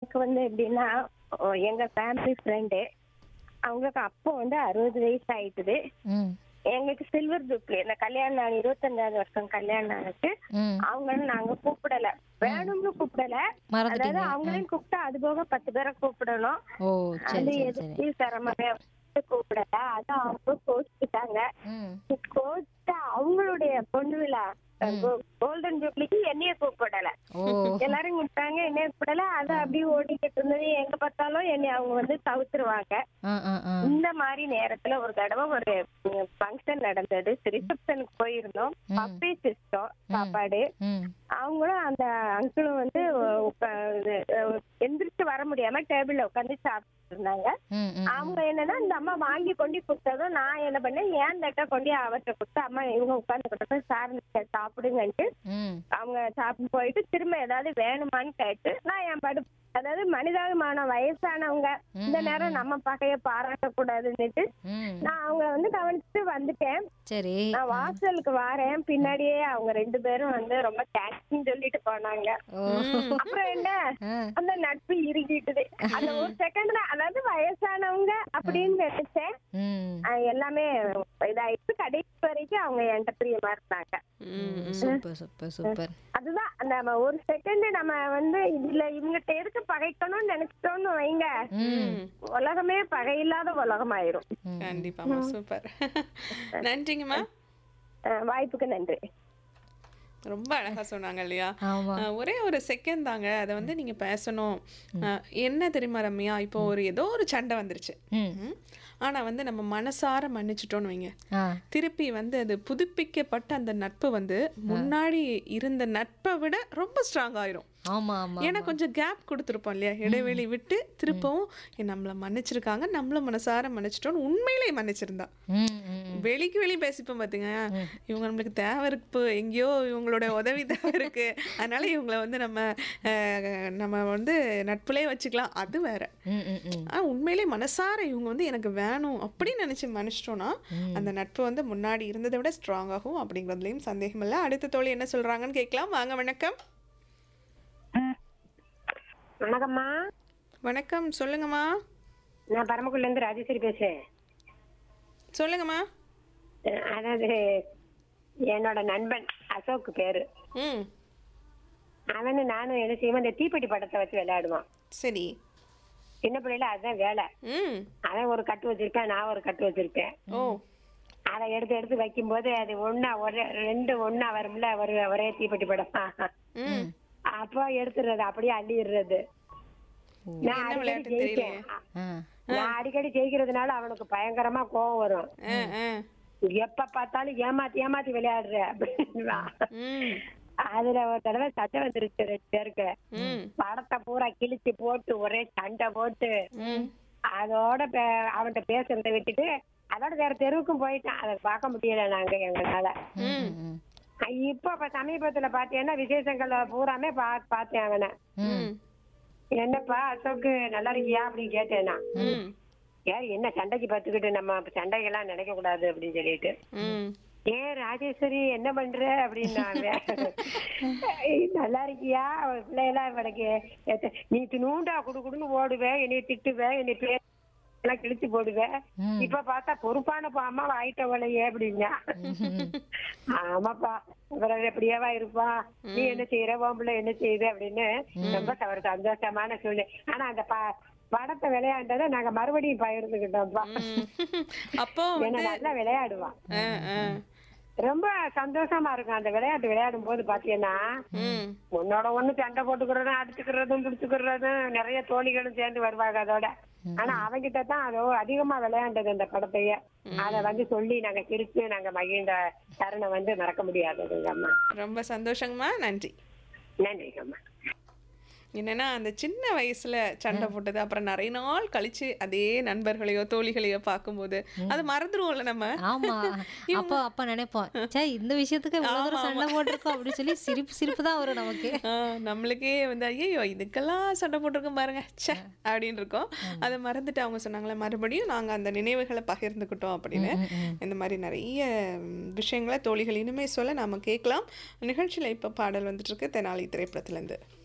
எனக்கு வந்து எப்படின்னா ஓ, எங்க ஃபேமிலி ஃப்ரெண்டு அவங்களுக்கு அப்போ வந்து அறுபது வயசு ஆயிட்டுது ம் எங்களுக்கு சில்வர் ஜூப்ளி இந்த கல்யாணம் ஆன இருபத்தஞ்சாவது வருஷம் கல்யாணம் ஆனது ம் அவங்களும் நாங்க கூப்பிடல வேணும்னு கூப்பிடல மறந்துட்டீங்க. அதாவது அவங்களையும் கூப்பிட்டா அது போக பத்து பேரை கூப்பிடணும் ஓ சரி அது சரி சரி எதுக்கு சிரமமே கூப்பிடல அதான் அவங்க கோச்சிட்டாங்க ம் கோச்சா அவங்களுடைய பொண்ணு விழா கோல்டன் ஜூப்ளிக்கு என்னைய கூப்பிடல ஓ எல்லாரும் கூப்பிட்டாங்க என்னைய கூப்பிடல அது அப்படியே ஓடிக்கிட்டு இருந்தது எங்க பார்த்தாலும் என்னை அவங்க வந்து தவிர்த்துருவாங்க ஆ ஆ ஆ இந்த மாதிரி நேரத்துல ஒரு தடவை ஒரு ஃபங்க்ஷன் நடந்தது ரிசப்ஷனுக்கு போயிருந்தோம் பப்பே சிஸ்டம் சாப்பாடு ம் அவங்களும் அந்த அங்கிளும் வந்து உட்கா- இது, அஹ், எந்திரிச்சு வர முடியாம டேபிள்ல உட்காந்து சாப்பிட்டு இருந்தாங்க ம் ம் அவங்க என்னன்னா இந்த அம்மா வாங்கி கொண்டு கொடுத்ததும் நான் என்ன பண்ணேன் ஏன் தட்டை கொண்டு அவர்கிட்ட கொடுத்து அம்மா இவங்க உட்கார்ந்து கொடுத்தப்ப சார் நீங்க சாப்பிடுங்கன்ட்டு ம் அவங்க சாப்பிட்டு போயிட்டு திரும்ப ஏதாவது வேணுமான்னு கேட்டு நான் என் படு அதாவது மனிதாபிமான வயசானவங்க இந்த நேரம் நம்ம பகைய பாராட்டக்கூடாதுன்னுட்டு ம் நான் அவங்கள வந்து கவனிச்சுட்டு வந்துட்டேன் சரி நான் வாசலுக்கு வாரேன் பின்னாடியே அவங்க ரெண்டு பேரும் வந்து ரொம்ப தேங்க்ஸ்ன்னு சொல்லிட்டு போனாங்க ஓ அப்புறம் என்ன ஆ அந்த நட்பு இறுகிட்டுது அந்த ஒரு செகண்ட்ல அதாவது வயசானவங்க அப்படின்னு நினைச்சேன் ம் ஆஹ் எல்லாமே இதாயிடுச்சு கடைசி வரைக்கும் அவங்க என்கிட்ட பிரியமா இருந்தாங்க சூப்பர் சூப்பர் சூப்பர் அதுதான் அந்த நம்ம ஒரு செகண்ட் நம்ம வந்து இதுல இவங்கிட்ட எதுக்கு பகைக்கணும்னு நினைச்சிட்டோம்னு வைங்க உலகமே பகையில்லாத உலகம் ஆயிரும் கண்டிப்பாமா சூப்பர் நன்றிங்கம்மா ஆஹ் வாய்ப்புக்கு நன்றி ரொம்ப அழகா சொன்னாங்க இல்லையா ஆமா அஹ் ஒரே ஒரு செகண்ட் தாங்க அதை வந்து நீங்க பேசணும் அஹ் என்ன தெரியுமா ரம்யா இப்போ ஒரு ஏதோ ஒரு சண்டை வந்துருச்சு ம் ம். ஆனா வந்து நம்ம மனசார மன்னிச்சிட்டோம்னு வைங்க ஆ திருப்பி வந்து அது புதுப்பிக்கப்பட்ட அந்த நட்பு வந்து முன்னாடி இருந்த நட்பை விட ரொம்ப ஸ்ட்ராங் ஆயிரும் ஆமா ஆமா ஏன்னா கொஞ்சம் கேப் கொடுத்துருப்போம் இல்லையா இடைவெளி விட்டு திருப்பவும் "ஏ, நம்மள மன்னிச்சிருக்காங்க நம்மள மனசார மன்னிச்சிட்டோம்னு உண்மையிலே மன்னிச்சிருந்தா ம் ம் வெளிக்கு வெளி பேசிப்போம் பாத்துங்க இவங்க நம்மளுக்கு தேவை இருக்கு எங்கேயோ இவங்களோட உதவி தேவை இருக்கு அதனால இவங்கள வந்து நம்ம அஹ், நம்ம வந்து நட்புலே வச்சுக்கலாம் அது வேற ம் ம் ம் ஆனா உண்மையிலே மனசார இவங்க வந்து எனக்கு வேணும் அப்படின்னு நினைச்சு மன்னிச்சிட்டோம்னா அந்த நட்பு வந்து முன்னாடி இருந்ததை விட ஸ்ட்ராங் ஆகும் அப்படிங்கிறதுலயும் சந்தேகம் இல்லை அடுத்த தோழி என்ன சொல்றாங்கன்னு கேட்கலாம் வாங்க வணக்கம் வணக்கம்மா வணக்கம் சொல்லுங்கம்மா நான் பரமக்குடில இருந்து ராஜேஸ்வரி பேசுறேன் சொல்லுங்கம்மா அஹ் அதாவது என்னோட நண்பன் அசோக் பேரு ம் அவனு நானும் என்ன செய்வோம் இந்த தீப்பெட்டி படத்தை வச்சு விளையாடுவான் சரி சின்ன பிள்ளைல அதுதான் வேலை ம் அவன் ஒரு கட்டு வச்சிருப்பேன் நான் ஒரு கட்டு வச்சிருப்பேன் ஓ அதை எடுத்து எடுத்து வைக்கும்போது அது ஒண்ணா ஒரே ரெண்டு ஒண்ணா வரும்ல ஒரு ஒரே தீப்பெட்டி படம் ம் அப்போ எடுத்துடுறது அப்படியே அள்ளிடுறது நான் என்ன அடிக்கடி விளையாட்டு ஜெயிப்பேன் ஆ நான் அடிக்கடி ஜெயிக்கிறதுனால அவனுக்கு பயங்கரமா கோவம் வரும் ஆ, ஆ. எப்ப பார்த்தாலும் ஏமாத்தி ஏமாத்தி விளையாடுற அப்படின்னுவான். ம் அதுல ஒரு தடவை சண்டை வந்துருச்சு ரெண்டு பேருக்கு ம் படத்தை பூரா கிழிச்சு போட்டு ஒரே சண்டை போட்டு ம் அதோட பே- அவன்கிட்ட பேசுறதை விட்டுட்டு அதோட வேற தெருவுக்கும் போயிட்டான் அதை பார்க்க முடியல நாங்க எங்களால ம் ம் இப்ப இப்ப சமீபத்துல பாத்தீங்கன்னா விசேஷங்களை பூராமே பா பார்த்தேன் அவனை ம் என்னப்பா அசோக்கு நல்லா இருக்கியா அப்படின்னு கேட்டேன் நான் ம் ஏன் என்ன சண்டைக்கு பார்த்துக்கிட்டு நம்ம சண்டைகள்லாம் நினைக்க கூடாது அப்படின்னு சொல்லிட்டு ம் ஏன் ராஜேஸ்வரி என்ன பண்ற அப்படின்னாங்க ஏய், நல்லா இருக்கியா அவன் பிள்ளையெல்லாம் எனக்கு எத்த- நீ நூண்டா குடு குடுன்னு ஓடுவேன் என்னை திட்டுவேன் என்னை பே எல்லாம் கிழிச்சு போடுவேன் ம். இப்ப பார்த்தா பொறுப்பான அம்மா ஆயிட்டவளையே அப்படின்னா ஆமாப்பா அப்புறம் எப்படியாவா இருப்பா நீ என்ன செய்யற உன் பிள்ளை என்ன செய்யுது அப்படின்னு ரொம்ப ஒரு சந்தோஷமான சூழ்நிலை ஆனா அந்த ப- படத்தை விளையாண்டதை நாங்க மறுபடியும் பகிர்ந்துக்கிட்டோம்ப்பா ம். அப்போ ஏன்னா வந்து நல்லா விளையாடுவான் ஆ, ஆ. ரொம்ப சந்தோஷமா இருக்கும் அந்த விளையாட்டு விளையாடும் போது பாத்தீங்கன்னா ம் உன்னோட ஒண்ணு சண்டை போட்டுக்கிறதும் அடிச்சுக்கிறதும் பிடிச்சுக்கிறதும் நிறைய தோழிகளும் சேர்ந்து வருவாங்க அதோட ஆனா அவங்கிட்ட தான் அதோ அதிகமா விளையாண்டது அந்த படத்தையே அத வந்து சொல்லி நாங்க சிரிச்சு நாங்க மகிழ்ந்த தருணம் வந்து மறக்க முடியாதுங்க அம்மா ரொம்ப சந்தோஷங்கம்மா நன்றி நன்றிங்கம்மா என்னன்னா அந்த சின்ன வயசுல சண்டை போட்டது அப்புறம் நிறைய நாள் கழிச்சு அதே நண்பர்களையோ தோழிகளையோ பார்க்கும்போது அது மறந்துருவோம்ல நம்ம ஆமா அப்போ அப்ப நினைப்போம் சே இந்த விஷயத்துக்கு இவ்வளவு தூரம் சண்டை போட்டிருக்கோம் அப்படின்னு சொல்லி சிரிப்பு சிரிப்பு தான் வரும் நமக்கு ஆ, நம்மளுக்கே வந்து ஐயோ இதுக்கெல்லாம் சண்டை போட்டிருக்கோம் பாருங்க ச்சே அப்படின்னு இருக்கோம் அதை மறந்துட்டு அவங்க சொன்னாங்களே மறுபடியும் நாங்க அந்த நினைவுகளை பகிர்ந்துக்கிட்டோம் அப்படின்னு இந்த மாதிரி நிறைய ம், விஷயங்களை தோழிகள் இனிமே சொல்ல நாம கேட்கலாம் நிகழ்ச்சியில இப்ப பாடல் வந்துட்டு இருக்கு தெனாலி திரைப்படத்துல இருந்து